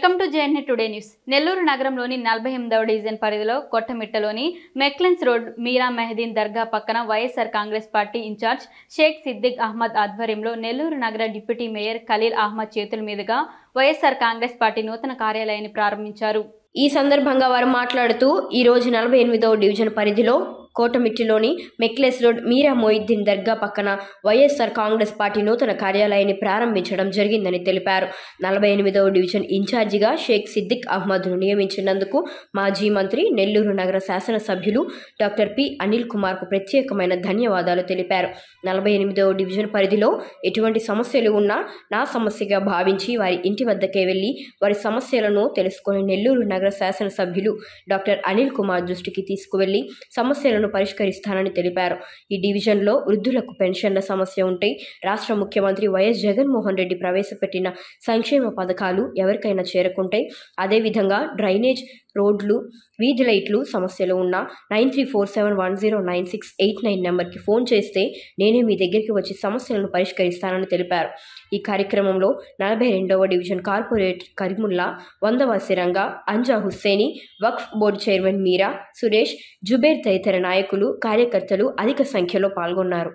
Welcome to JNA today news Nellore నగరంలోని నలభై ఎనిమిదవ డివిజన్ పరిధిలో కొట్టమిట్టలోని మెక్లెన్స్ రోడ్ మీరా మెహదీన్ దర్గా పక్కన YSR Congress party incharge Sheikh Siddiq Ahmed ఆధ్వర్యంలో నెల్లూరు నగర డిప్యూటీ మేయర్ ఖలీల్ అహ్మద్ చేతుల మీదుగా వైఎస్ఆర్ కాంగ్రెస్ పార్టీ నూతన కార్యాలయాన్ని ప్రారంభించారు ఈ సందర్భంగా వారు మాట్లాడుతూ ఈ రోజు నలభై ఎనిమిదవ డివిజన్ పరిధిలో కోటమిట్టిలోని మెక్లెస్ రోడ్ మీరా మొయిద్దీన్ దర్గా పక్కన వైఎస్ఆర్ కాంగ్రెస్ పార్టీ నూతన కార్యాలయాన్ని ప్రారంభించడం జరిగిందని తెలిపారు నలభై ఎనిమిదవ డివిజన్ ఇన్ఛార్జిగా షేక్ సిద్దిక్ అహ్మద్ను నియమించినందుకు మాజీ మంత్రి నెల్లూరు నగర శాసనసభ్యులు డాక్టర్ పి అనిల్ కుమార్కు ప్రత్యేకమైన ధన్యవాదాలు తెలిపారు నలభై ఎనిమిదవ డివిజన్ పరిధిలో ఎటువంటి సమస్యలు ఉన్నా నా సమస్యగా భావించి వారి ఇంటి వద్దకే వెళ్లి వారి సమస్యలను తెలుసుకొని నెల్లూరు నగర శాసనసభ్యులు డాక్టర్ అనిల్ కుమార్ దృష్టికి తీసుకువెళ్లి సమస్యలను పరిష్కరిస్తానని తెలిపారు ఈ డివిజన్లో వృద్ధులకు పెన్షన్ల సమస్య ఉంటే రాష్ట్ర ముఖ్యమంత్రి వైఎస్ జగన్మోహన్ రెడ్డి ప్రవేశపెట్టిన సంక్షేమ పథకాలు ఎవరికైనా చేరకుంటే అదేవిధంగా డ్రైనేజ్ రోడ్లు వీధి లైట్లు సమస్యలు ఉన్న nine three four seven one zero nine six eight nine నెంబర్కి ఫోన్ చేస్తే నేనే మీ దగ్గరికి వచ్చి సమస్యలను పరిష్కరిస్తానని తెలిపారు ఈ కార్యక్రమంలో నలభై రెండవ డివిజన్ కార్పొరేట్ కరిముల్లా వందవ సిరంగా అంజా హుస్సేని వక్ఫ్ బోర్డు చైర్మన్ మీరా సురేష్ జుబేర్ తదితర నాయకులు కార్యకర్తలు అధిక సంఖ్యలో పాల్గొన్నారు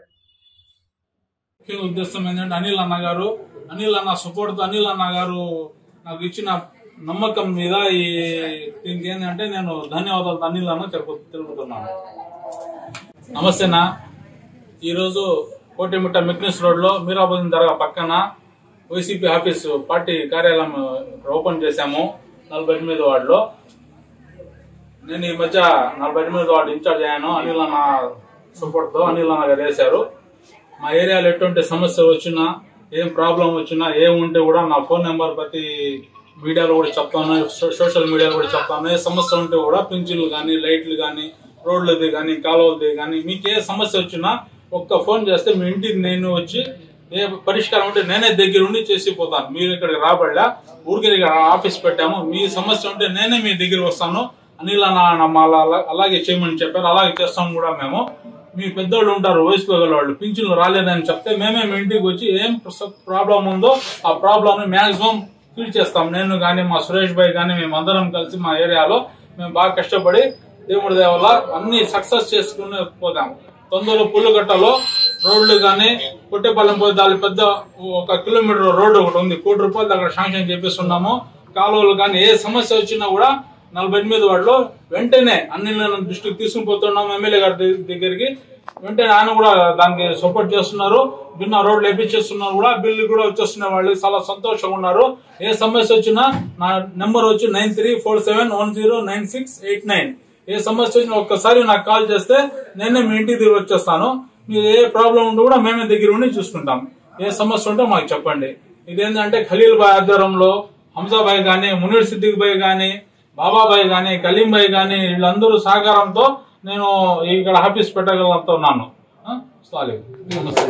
ముఖ్య ఉద్దేశం ఏంటంటే అనిల్ అన్న గారు అనిల్ అన్న సపోర్ట్ తో అనిల్ అన్న గారు నాకు ఇచ్చిన నమ్మకం మీద ఈ దీనికి ఏంటంటే నేను ధన్యవాదాలు అనిల్ అన్న తెలుపు తెలుపుతున్నాను నమస్తేనా ఈరోజు కోటిమిట్ట మెక్నెస్ రోడ్ లో మీరాబుద్దీన్ దర్గా పక్కన వైసీపీ ఆఫీస్ పార్టీ కార్యాలయం ఓపెన్ చేశాము నలభై ఎనిమిది వార్డులో నేను ఈ మధ్య నలభై ఎనిమిది వార్డు ఇన్ఛార్జ్ అయ్యాను అనిల్ అన్న సపోర్ట్ తో అనిల్ అన్న గారు వేశారు మా ఏరియాలో ఎటువంటి సమస్య వచ్చినా ఏం ప్రాబ్లం వచ్చినా ఏం ఉంటే కూడా నా ఫోన్ నెంబర్ ప్రతి మీడియాలో కూడా చెప్తాను సో- సోషల్ మీడియాలో కూడా చెప్తాను ఏ సమస్య ఉంటే కూడా పింఛన్లు కానీ లైట్లు కానీ రోడ్లది కానీ కాలువలది కానీ మీకు ఏ సమస్య వచ్చినా ఒక్క ఫోన్ చేస్తే మీ ఇంటికి నేను వచ్చి ఏ పరిష్కారం ఉంటే నేనే దగ్గర ఉండి చేసి పోతాను మీరు ఇక్కడికి రాబడ్డా ఊరికి దగ్గర ఆఫీస్ పెట్టాము మీ సమస్య ఉంటే నేనే మీ దగ్గర వస్తాను అనిల్ అన్న నమ్మ అలా- అలాగే చేయమని చెప్పారు అలాగే చేస్తాం కూడా మేము మీ పెద్దోళ్ళు ఉంటారు వయసులో గల వాళ్ళు పింఛన్లు రాలేదని చెప్తే మేమే మీ ఇంటికి వచ్చి ఏం ప్రాబ్లం ఉందో ఆ ప్రాబ్లం ని మాక్సిమం ఫిల్ చేస్తాం నేను కానీ మా సురేష్ భాయ్ కానీ మేము అందరం కలిసి మా ఏరియాలో మేము బాగా కష్టపడి దేవుడి దయ వల్ల అన్ని సక్సెస్ చేసుకుని పోతాం తొందరలో పుల్లుగట్టలో రోడ్లు కానీ పుట్టేపాలెం పోయి దాని పెద్ద ఒక కిలోమీటర్ రోడ్డు ఒకటి ఉంది కోటి రూపాయలు అక్కడ శాంక్షన్ చేపిస్తున్నాము కాలువలు కానీ ఏ సమస్య వచ్చినా కూడా నలభై ఎనిమిది వాటిలో వెంటనే అన్ని దృష్టికి తీసుకుని పోతున్నాం ఎమ్మెల్యే గారి దగ్గ- దగ్గరికి వెంటనే ఆయన కూడా దానికి సపోర్ట్ చేస్తున్నారు భిన్న రోడ్లు వేపించేస్తున్నారు కూడా బిల్లు కూడా వచ్చేస్తున్న వాళ్ళు చాలా సంతోషంగా ఉన్నారు ఏ సమస్య వచ్చినా నా నెంబర్ వచ్చి nine three four seven one zero nine six eight nine ఏ సమస్య వచ్చినా ఒక్కసారి నాకు కాల్ చేస్తే నేనే మీ ఇంటికి దగ్గర వచ్చేస్తాను మీరు ఏ ప్రాబ్లం ఉంటే కూడా మేమే దగ్గర ఉండి చూసుకుంటాం ఏ సమస్య ఉంటే మాకు చెప్పండి ఇదేంటంటే ఖలీల్ బాయ్ ఆధ్వర్యంలో హంసాబాయ్ గానీ మునీర్ సిద్దిక్ భాయ్ గానీ బాబాబాయ్ గానీ కలీం భాయ్ గానీ వీళ్ళందరూ సహకారంతో నేను ఇక్కడ ఆఫీస్ పెట్టగలంతో ఉన్నాను ఆ? సారీ. నమస్తే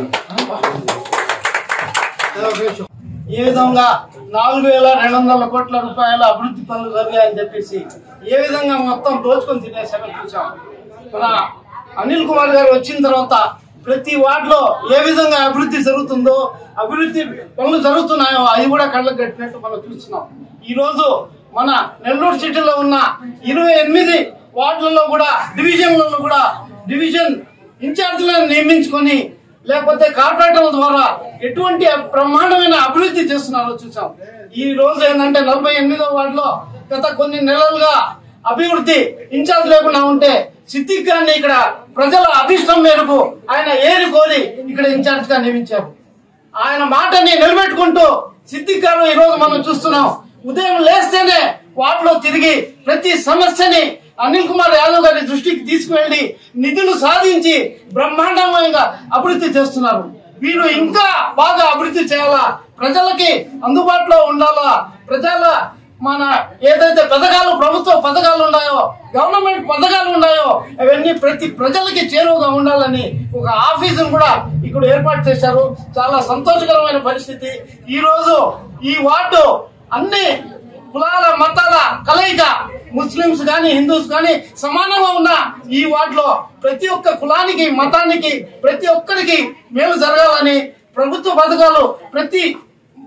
ఏ విధంగా నాలుగు వేల రెండు వందల కోట్ల రూపాయల అభివృద్ధి పనులు జరిగాయని చెప్పేసి ఏ విధంగా మొత్తం దోచుకొని తినేసారో చూసాం మన అనిల్ కుమార్ గారు వచ్చిన తర్వాత ప్రతి వార్డులో ఏ విధంగా అభివృద్ధి జరుగుతుందో అభివృద్ధి పనులు జరుగుతున్నాయో అవి కూడా కళ్ళకు కట్టినట్టు మనం చూస్తున్నాం ఈ రోజు మన నెల్లూరు సిటీలో ఉన్న ఇరవై ఎనిమిది వార్డులలో కూడా డివిజన్లలో కూడా డివిజన్ ఇన్ఛార్జీలను నియమించుకొని లేకపోతే కార్పొరేటర్ల ద్వారా ఎటువంటి బ్రహ్మాండమైన అభివృద్ధి చేస్తున్నారో చూసాం ఈ రోజు ఏంటంటే నలభై ఎనిమిదో వార్డులో గత కొన్ని నెలలుగా అభివృద్ధి ఇన్ఛార్జ్ లేకుండా ఉంటే సిద్దిక్ గారిని ఇక్కడ ప్రజల అభిష్టం మేరకు ఆయన ఏరి కోరి ఇక్కడ ఇన్ఛార్జ్ గా నియమించారు ఆయన మాటని నిలబెట్టుకుంటూ సిద్దిక్ గారు ఈ రోజు మనం చూస్తున్నాం ఉదయం లేస్తేనే వాటిలో తిరిగి ప్రతి సమస్యని అనిల్ కుమార్ యాదవ్ గారి దృష్టికి తీసుకువెళ్లి నిధులు సాధించి బ్రహ్మాండంగా అభివృద్ధి చేస్తున్నారు వీరు ఇంకా బాగా అభివృద్ధి చేయాలా ప్రజలకి అందుబాటులో ఉండాలా ప్రజల మన ఏదైతే పథకాలు ప్రభుత్వ పథకాలు ఉన్నాయో గవర్నమెంట్ పథకాలు ఉన్నాయో అవన్నీ ప్రతి ప్రజలకి చేరువగా ఉండాలని ఒక ఆఫీసును కూడా ఇక్కడ ఏర్పాటు చేశారు చాలా సంతోషకరమైన పరిస్థితి ఈ రోజు ఈ వార్డు అన్ని కులాల మతాల కలయిక ముస్లింస్ కానీ హిందూస్ కానీ సమానంగా ఉన్న ఈ వార్డులో ప్రతి ఒక్క కులానికి మతానికి ప్రతి ఒక్కరికి మేలు జరగాలని ప్రభుత్వ పథకాలు ప్రతి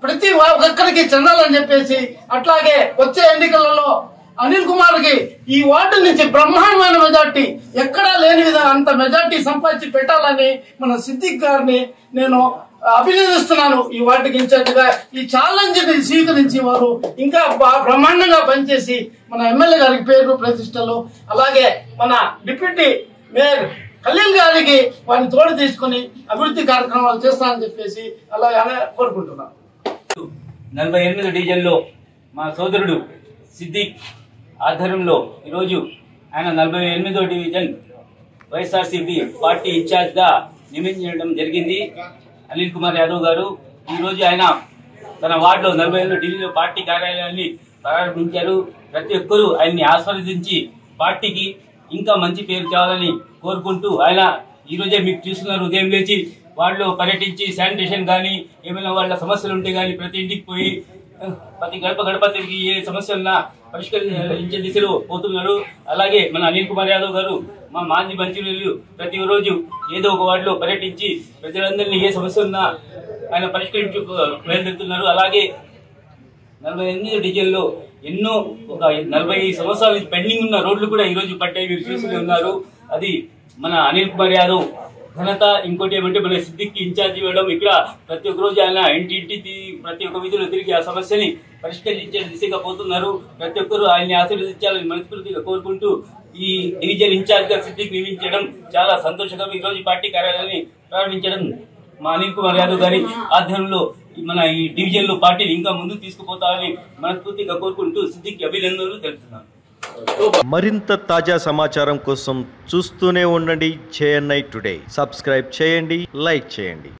ప్రతి ఒక్కరికి చెందాలని చెప్పేసి అట్లాగే వచ్చే ఎన్నికలలో అనిల్ కుమార్ కి ఈ వార్డు నుంచి బ్రహ్మాండమైన మెజార్టీ ఎక్కడా లేని విధంగా అంత మెజార్టీ సంపాదించి పెట్టాలని మన సిద్దిక్ గారిని నేను అభినందిస్తున్నాను ఈ వార్డుకి ఇన్ఛార్జ్ గా ఈ ఛాలెంజ్ ని స్వీకరించి వారు ఇంకా బా- బ్రహ్మాండంగా పనిచేసి మన ఎమ్మెల్యే గారికి పేరు ప్రతిష్టలు అలాగే మన డిప్యూటీ మేయర్ ఖలీల్ గారికి వారిని తోడు తీసుకుని అభివృద్ధి కార్యక్రమాలు చేస్తానని చెప్పేసి అలాగే కోరుకుంటున్నాను నలభై ఎనిమిది డివిజన్లో మా సోదరుడు సిద్దిక్ ఆధ్వర్యంలో ఈరోజు ఆయన నలభై ఎనిమిదో డివిజన్ వైఎస్ఆర్సీపీ పార్టీ ఇన్ఛార్జ్గా నియమించడం జరిగింది అనిల్ కుమార్ యాదవ్ గారు ఈరోజు ఆయన తన వార్డులో నలభై ఎనిమిది డివిజన్లో పార్టీ కార్యాలయాన్ని ప్రారంభించారు ప్రతి ఒక్కరూ ఆయన్ని ఆస్వాదించి పార్టీకి ఇంకా మంచి పేరు తేవాలని కోరుకుంటూ ఆయన ఈ రోజే మీకు చూస్తున్నారు ఉదయం లేచి వాళ్ళు పర్యటించి శానిటేషన్ కానీ ఏమైనా వాళ్ళ సమస్యలు ఉంటే కానీ ప్రతి ఇంటికి పోయి ఆ, ప్రతి గడప గడప తిరిగి ఏ సమస్యలన్నా పరిష్కరించే దిశలో పోతున్నారు అలాగే మన అనిల్ కుమార్ యాదవ్ గారు మా మాజీ మంత్రులు ప్రతి రోజు ఏదో ఒక వార్డులో పర్యటించి ప్రజలందరినీ ఏ సమస్య ఉన్నా ఆయన పరిష్కరించు బయలుదేరుతున్నారు అలాగే నలభై ఎనిమిది డివిజన్లో ఎన్నో ఒక నలభై సంవత్సరాల నుంచి పెండింగ్ ఉన్న రోడ్లు కూడా ఈ రోజు పట్టాయి మీరు చూస్తూనే ఉన్నారు అది మన అనిల్ కుమార్ యాదవ్ ఘనత ఇంకోటి ఏమంటే మన సిద్దికి ఇన్ఛార్జ్ ఇవ్వడం ఇక్కడ ప్రతి ఒక్క రోజు ఆయన ఇంటింటి తి- ప్రతి ఒక్క వీధిలో తిరిగి ఆ సమస్యని పరిష్కరించే దిశగా పోతున్నారు ప్రతి ఒక్కరూ ఆయన్ని ఆశీర్వదించాలని మనస్ఫూర్తిగా కోరుకుంటూ ఈ డివిజన్ ఇన్ఛార్జ్ గా సిద్దికి నియమించడం చాలా సంతోషకరం ఈ రోజు పార్టీ కార్యాలయాన్ని ప్రారంభించడం మా అనిల్ కుమార్ యాదవ్ గారి ఆధ్వర్యంలో మన ఈ డివిజన్ లో పార్టీని ఇంకా ముందుకు తీసుకుపోతామని మనస్ఫూర్తిగా కోరుకుంటూ సిద్దికి అభినందనలు తెలుపుతున్నాను మరింత తాజా సమాచారం కోసం చూస్తూనే ఉండండి జేఎన్ఐ టుడే సబ్స్క్రైబ్ చేయండి లైక్ చేయండి